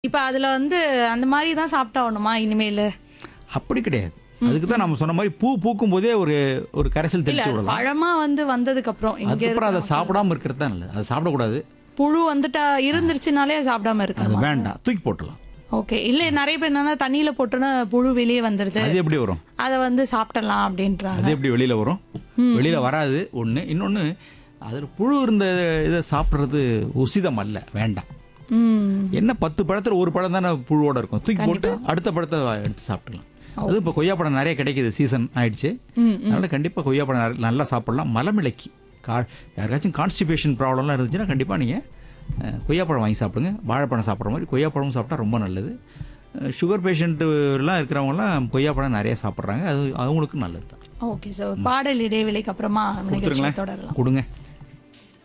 இப்ப அதுல வந்து அந்த மாதிரி தான் சாப்பிட்டாகணுமா இனிமேல் அப்படி கிடையாது அதுக்கு தான் நம்ம சொன்ன மாதிரி பூ பூக்கும் போதே ஒரு ஒரு கரைசல் இல்ல தெளிச்சு அது விடலாம் பழமா வந்து வந்ததுக்கு அப்புறம் இங்க அதுக்கப்புறம் அதை இருக்க சாப்பிடாம இருக்கிறது தான் நல்லது அதை சாப்பிடக்கூடாது புழு வந்துட்டா இருந்துருச்சுனாலே சாப்பிடாம அது இருக்கணுமா வேண்டாம் தூக்கி போட்டுடலாம் ஓகே இல்ல நிறைய பேர் என்னன்னா தண்ணியில போட்டோன்னா புழு வெளியே வந்துருது அது எப்படி வரும் அதை வந்து சாப்பிடலாம் அப்படின்றாங்க அது எப்படி வெளியில வரும் வெளியில வராது ஒண்ணு இன்னொன்னு அதுல புழு இருந்த இதை சாப்பிடுறது உசிதம் அல்ல வேண்டாம் ம் என்ன பத்து பழத்துல ஒரு பழம் தானே புழுவோட இருக்கும் தூக்கி போட்டு அடுத்த பழத்தை எடுத்து சாப்பிடலாம் அது இப்போ கொய்யாப்பழம் நிறைய கிடைக்குது சீசன் ஆயிடுச்சு ம், அதனால கண்டிப்பா கொய்யாப்பழம் நிறைய- நல்லா சாப்பிடலாம் மலமிளக்கி கா யாருக்காச்சும் கான்ஸ்டிபேஷன் ப்ராப்ளம்லாம் இருந்துச்சுன்னா கண்டிப்பா நீங்க அஹ், கொய்யாப்பழம் வாங்கி சாப்பிடுங்க வாழைப்பழம் சாப்பிட்ற மாதிரி கொய்யாப்பழமும் சாப்பிட்டா ரொம்ப நல்லது சுகர் பேஷண்ட்டுலாம் இருக்கிறவங்கலாம் கொய்யாப்பழம் நிறைய சாப்பிட்றாங்க அது அவங்களுக்கும் நல்லது தான் ஓகே சார் பாடல் இடைவேளைக்கு அப்புறமா நிகழ்ச்சியை கொடுத்துருங்களேன் தொடரலாம் கொடுங்க